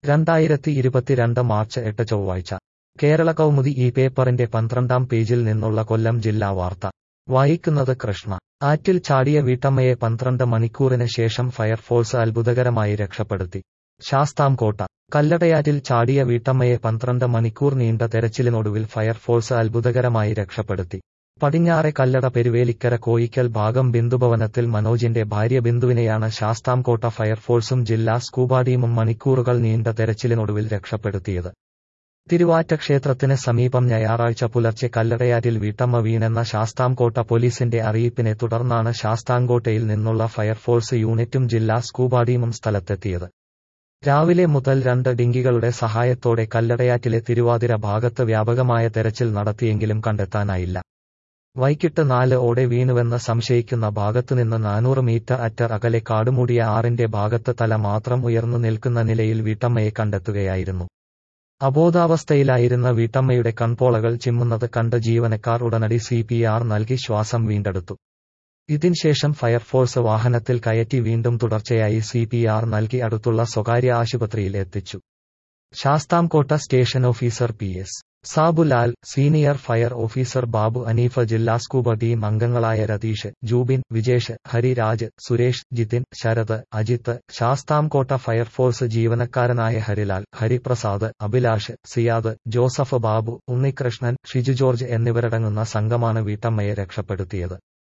രണ്ടായിരത്തി ഇരുപത്തിരണ്ട് മാർച്ച് എട്ട് ചൊവ്വാഴ്ച കേരള കൗമുദി ഈ പേപ്പറിന്റെ പന്ത്രണ്ടാം പേജിൽ നിന്നുള്ള കൊല്ലം ജില്ലാ വാർത്ത വായിക്കുന്നത് കൃഷ്ണ ആറ്റിൽ ചാടിയ വീട്ടമ്മയെ പന്ത്രണ്ട് മണിക്കൂറിന് ശേഷം ഫയർഫോഴ്സ് അത്ഭുതകരമായി രക്ഷപ്പെടുത്തി ശാസ്താംകോട്ട കല്ലടയാറ്റിൽ ചാടിയ വീട്ടമ്മയെ പന്ത്രണ്ട് മണിക്കൂർ നീണ്ട തെരച്ചിലിനൊടുവിൽ ഫയർഫോഴ്സ് അത്ഭുതകരമായി രക്ഷപ്പെടുത്തി പടിഞ്ഞാറെ കല്ലട പെരുവേലിക്കര കോയിക്കൽ ഭാഗം ബിന്ദുഭവനത്തിൽ മനോജിന്റെ ഭാര്യ ബിന്ദുവിനെയാണ് ശാസ്താംകോട്ട ഫയർഫോഴ്സും ജില്ലാ സ്കൂബ ടീമും മണിക്കൂറുകൾ നീണ്ട തെരച്ചിലിനൊടുവിൽ രക്ഷപ്പെടുത്തിയത് തിരുവാറ്റ ക്ഷേത്രത്തിന് സമീപം ഞായറാഴ്ച പുലർച്ചെ കല്ലടയാറ്റിൽ വീട്ടമ്മ വീണെന്ന ശാസ്താംകോട്ട പോലീസിന്റെ അറിയിപ്പിനെ തുടർന്നാണ് ശാസ്താംകോട്ടയിൽ നിന്നുള്ള ഫയർഫോഴ്സ് യൂണിറ്റും ജില്ലാ സ്കൂബ ടീമും സ്ഥലത്തെത്തിയത് രാവിലെ മുതൽ രണ്ട് ഡിങ്കികളുടെ സഹായത്തോടെ കല്ലടയാറ്റിലെ തിരുവാതിര ഭാഗത്ത് വ്യാപകമായ തെരച്ചിൽ നടത്തിയെങ്കിലും കണ്ടെത്താനായില്ല വൈകിട്ട് നാല് ഓടെ വീണുവെന്ന് സംശയിക്കുന്ന ഭാഗത്തുനിന്ന് നാനൂറ് മീറ്റർ അറ്റർ അകലെ കാടുമൂടിയ ആറിന്റെ ഭാഗത്ത് തല മാത്രം ഉയർന്നു നിൽക്കുന്ന നിലയിൽ വീട്ടമ്മയെ കണ്ടെത്തുകയായിരുന്നു അബോധാവസ്ഥയിലായിരുന്ന വീട്ടമ്മയുടെ കൺപോളകൾ ചിമ്മുന്നത് കണ്ട് ജീവനക്കാർ ഉടനടി സി പി ആർ നൽകി ശ്വാസം വീണ്ടെടുത്തു ഇതിൻശേഷം ഫയർഫോഴ്സ് വാഹനത്തിൽ കയറ്റി വീണ്ടും തുടർച്ചയായി സി പി ആർ നൽകി അടുത്തുള്ള സ്വകാര്യ ആശുപത്രിയിൽ എത്തിച്ചു Sasthamkotta station officer P S Sabulal senior fire officer Babu Aneefa ജില്ലാ സ്കൂബ ടീം അംഗങ്ങളായ രതീഷ് ജൂബിൻ വിജേഷ് ഹരിരാജ് സുരേഷ് ജിതിൻ ശരത് അജിത്ത് ശാസ്താംകോട്ട ഫയർഫോഴ്സ് ജീവനക്കാരനായ ഹരിലാൽ ഹരിപ്രസാദ് അഭിലാഷ് സിയാദ് ജോസഫ് ബാബു ഉണ്ണികൃഷ്ണൻ ഷിജു ജോർജ് എന്നിവരടങ്ങുന്ന സംഘമാണ് വീട്ടമ്മയെ രക്ഷപ്പെടുത്തിയത്